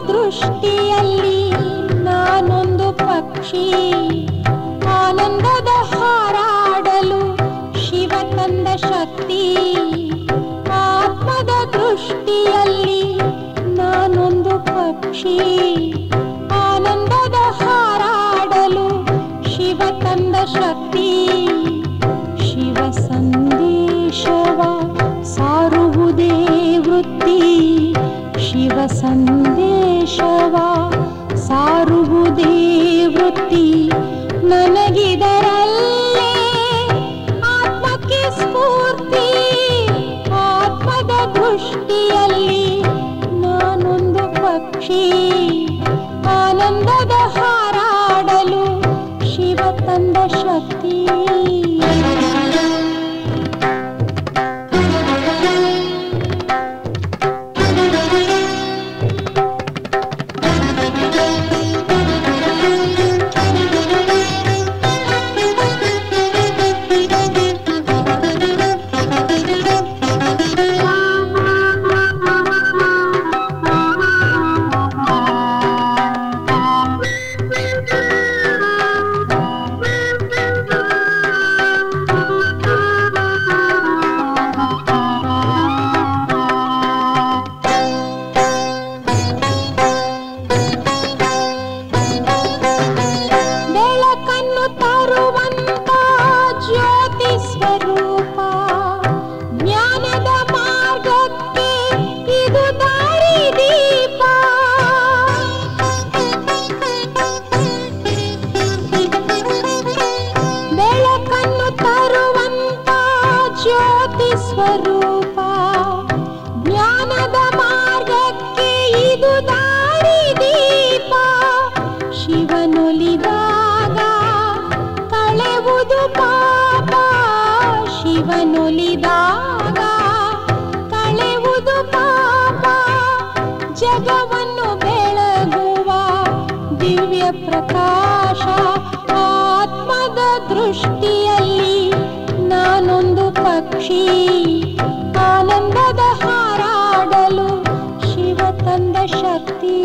ದೃಷ್ಟಿಯಲ್ಲಿ ನಾನೊಂದು ಪಕ್ಷಿ ಆನಂದದ ಹಾರಾಡಲು ಶಿವ ತಂದ ಶಕ್ತಿ ಆತ್ಮದ ದೃಷ್ಟಿಯಲ್ಲಿ ನಾನೊಂದು ಪಕ್ಷಿ ಆನಂದದ ಹಾರಾಡಲು ಶಿವ ತಂದ ಶಕ್ತಿ ಶಿವ ಸಂದೇಶವ ಸಾರುವುದೇ ವೃತ್ತಿ ಶಿವ ಸಂದೇಶವ ಸಾರುವುದೇ ವೃತ್ತಿ ನನಗಿದರಲ್ಲೇ ಆತ್ಮಕ್ಕೆ ಸ್ಫೂರ್ತಿ ಆತ್ಮದ ದೃಷ್ಟಿಯಲ್ಲಿ ನಾನೊಂದು ಪಕ್ಷಿ ಆನಂದದ ಹಾರಾಡಲು ಶಿವ ತಂದ ಶಕ್ತಿ ಬೆಳಕನ್ನು ತರುವಂತ ಜ್ಯೋತಿ ಸ್ವರೂಪ ಜ್ಞಾನದ ಮಾರ್ಗಕ್ಕೆ ಇದು ದಾರಿ ದೀಪ ಬೆಳಕನ್ನು ತರುವಂತ ಜ್ಯೋತಿ ಸ್ವರೂಪ ಜ್ಞಾನದ ಮಾರ್ಗಕ್ಕೆ ಇದು ದಾರಿ ದೀಪ ಶಿವನೊಲಿದಾಗ ಕಳೆವುದು ಪಾಪ ಶಿವನೊಲಿದಾಗ ಕಳೆವುದು ಪಾಪ ಜಗವನ್ನು ಬೆಳಗುವ ದಿವ್ಯ ಪ್ರಕಾಶ ಆತ್ಮದ ದೃಷ್ಟಿಯಲ್ಲಿ ನಾನೊಂದು ಪಕ್ಷಿ ಆನಂದದ ಹಾರಾಡಲು ಶಿವ ತಂದ ಶಕ್ತಿ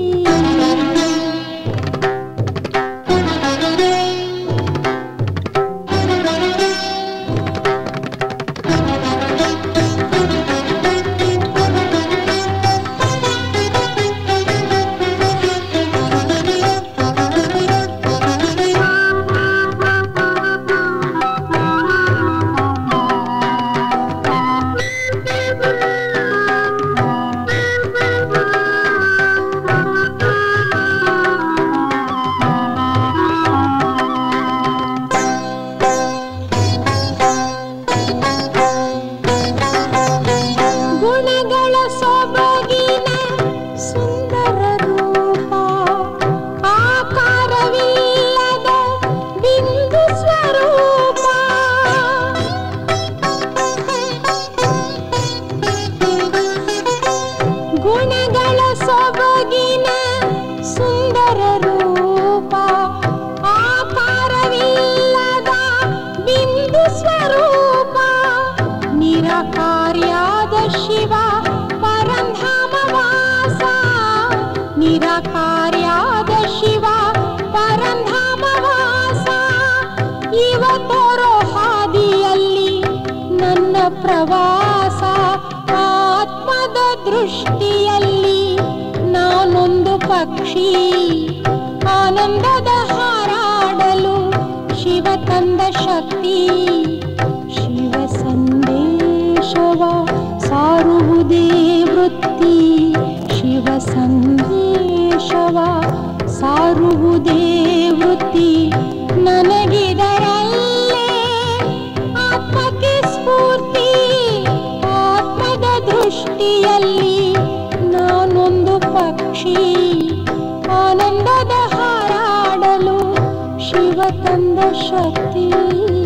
ಗುಣಗಳ ಸೊಬಗಿನ ಸುಂದರ ರೂಪ ಆಕಾರವಿಲ್ಲದ ಬಿಂದು ಸ್ವರೂಪ ಗುಣಗಳ ಸೊಬಗಿನ ಸುಂದರ ರೂಪ ಆಕಾರವಿಲ್ಲದ ಬಿಂದು ಸ್ವರೂಪ ನಿರಾಕಾರ್ಯಾದ ಶಿವ ಪರಂಧಾಮ ವಾಸ ನಿರಾಕಾರ್ಯಾದ ಶಿವ ಪರಂಧಾಮ ವಾಸ ಇವ ತೋರೋ ಹಾದಿಯಲ್ಲಿ ನನ್ನ ಪ್ರವಾಸ ಆತ್ಮದ ದೃಷ್ಟಿಯಲ್ಲಿ ನಾನೊಂದು ಪಕ್ಷಿ ಆನಂದದ ಹಾರಾಡಲು ಶಿವ ತಂದ ಶಕ್ತಿ ಶಿವ ಸಂದೇಶವ ಸಾರುವುದೇ ವೃತ್ತಿ ಶಿವ ಸಂದೇಶವ ಸಾರುವುದೇ ವೃತ್ತಿ ನನಗಿದರಲ್ಲೇ ಆತ್ಮಕ್ಕೆ ಸ್ಫೂರ್ತಿ ಆತ್ಮದ ದೃಷ್ಟಿಯಲ್ಲಿ ನಾನೊಂದು ಪಕ್ಷಿ ಆನಂದದ ಹಾರಾಡಲು ಶಿವ ತಂದ ಶಕ್ತಿ